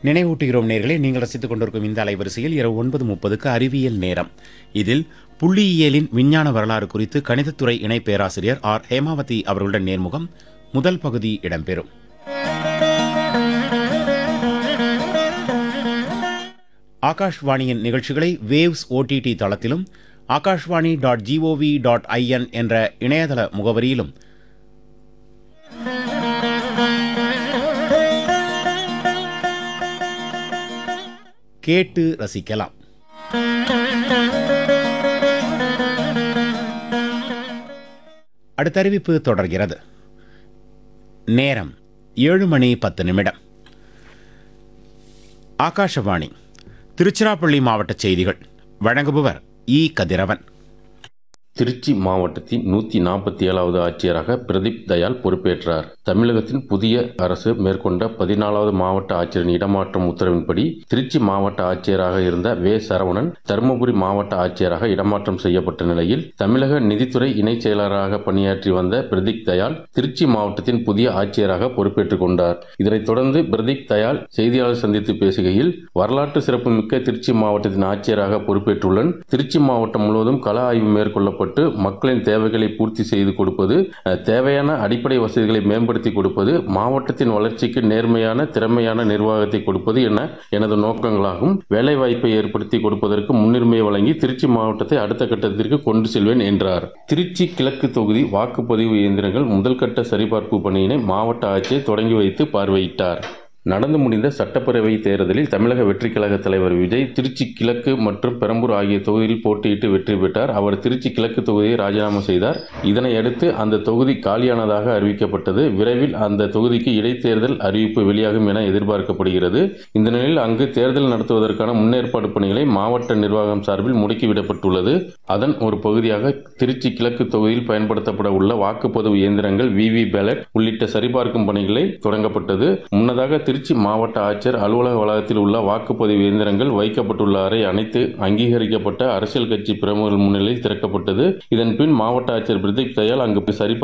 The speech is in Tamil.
நினைவூட்டுகிறோம் நேர்களே நீங்கள் ரசித்துக் கொண்டிருக்கும் இந்த அலைவரிசையில் இரவு ஒன்பது முப்பதுக்கு அறிவியல் நேரம் இதில் புள்ளியியலின் விஞ்ஞான வரலாறு குறித்து கணிதத்துறை இணை பேராசிரியர் ஆர் ஹேமாவதி அவர்களுடன் நேர்முகம் முதல் பகுதி இடம்பெறும் ஆகாஷ்வாணியின் நிகழ்ச்சிகளை வேவ்ஸ் ஓடிடி தளத்திலும் Akashvani dot GOV dot IN என்ற இணையதள முகவரியிலும் கேட்டு ரசிக்கலாம் அடுத்த அறிவிப்பு தொடர்கிறது நேரம் ஏழு மணி பத்து நிமிடம் ஆகாஷவாணி திருச்சிராப்பள்ளி மாவட்ட செய்திகள் வழங்குபவர் இ கதிரவன் திருச்சி மாவட்டத்தின் நூத்தி நாற்பத்தி ஏழாவது ஆட்சியராக பிரதீப் தயாள் பொறுப்பேற்றார் தமிழகத்தின் புதிய அரசு மேற்கொண்ட பதினாலாவது மாவட்ட ஆட்சியரின் இடமாற்றம் உத்தரவின்படி திருச்சி மாவட்ட ஆட்சியராக இருந்த வே சரவணன் தருமபுரி மாவட்ட ஆட்சியராக இடமாற்றம் செய்யப்பட்ட நிலையில் தமிழக நிதித்துறை இணைச் செயலராக பணியாற்றி வந்த பிரதீப் தயாள் திருச்சி மாவட்டத்தின் புதிய ஆட்சியராக பொறுப்பேற்றுக் கொண்டார் இதனைத் தொடர்ந்து பிரதீப் தயாள் செய்தியாளர் சந்தித்து பேசுகையில் வரலாற்று சிறப்புமிக்க திருச்சி மாவட்டத்தின் ஆட்சியராக பொறுப்பேற்றுள்ளன் திருச்சி மாவட்டம் முழுவதும் கள ஆய்வு மேற்கொள்ளப்பட்டு மக்களின் தேவைகளை பூர்த்தி செய்து கொடுப்பது அஹ், தேவையான அடிப்படை வசதிகளை மேம்படுத்தி கொடுப்பது மாவட்டத்தின் வளர்ச்சிக்கு நேர்மையான திறமையான நிர்வாகத்தை கொடுப்பது என எனது நோக்கங்களாகும் வேலைவாய்ப்பை ஏற்படுத்தி கொடுப்பதற்கு முன்னுரிமை வழங்கி திருச்சி மாவட்டத்தை அடுத்த கட்டத்திற்கு கொண்டு செல்வேன் என்றார் திருச்சி கிழக்கு தொகுதி வாக்குப்பதிவு இயந்திரங்கள் முதல்கட்ட சரிபார்ப்பு பணியினை மாவட்ட ஆட்சியர் தொடங்கி வைத்து பார்வையிட்டார் நடந்து முடிந்த சட்டப்பேரவை தேர்தலில் தமிழக வெற்றிக் கழக தலைவர் விஜய் திருச்சி கிழக்கு மற்றும் பெரம்பூர் ஆகிய தொகுதியில் போட்டியிட்டு வெற்றி பெற்றார் அவர் திருச்சி கிழக்கு தொகுதியை ராஜினாமா செய்தார் இதனை அடுத்து அந்த தொகுதி காலியானதாக அறிவிக்கப்பட்டது விரைவில் அந்த தொகுதிக்கு இடைத்தேர்தல் அறிவிப்பு வெளியாகும் என எதிர்பார்க்கப்படுகிறது இந்த நிலையில் அங்கு தேர்தல் நடத்துவதற்கான முன்னேற்பாடு பணிகளை மாவட்ட நிர்வாகம் சார்பில் முடுக்கிவிடப்பட்டுள்ளது அதன் ஒரு பகுதியாக திருச்சி கிழக்கு தொகுதியில் பயன்படுத்தப்பட உள்ள வாக்குப்பதிவு இயந்திரங்கள் விவி பேலட் உள்ளிட்ட சரிபார்க்கும் பணிகளை தொடங்கப்பட்டது முன்னதாக திருச்சி மாவட்ட ஆட்சியர் அலுவலக வளாகத்தில் உள்ள வாக்குப்பதிவு இயந்திரங்கள் வைக்கப்பட்டுள்ள அறை அனைத்து அங்கீகரிக்கப்பட்ட அரசியல் கட்சி பிரமுகர்கள் முன்னிலையில் திறக்கப்பட்டது இதன் பின் மாவட்ட ஆட்சியர் பிரதீப் தயாள் அங்கு சரிபார்ப்பு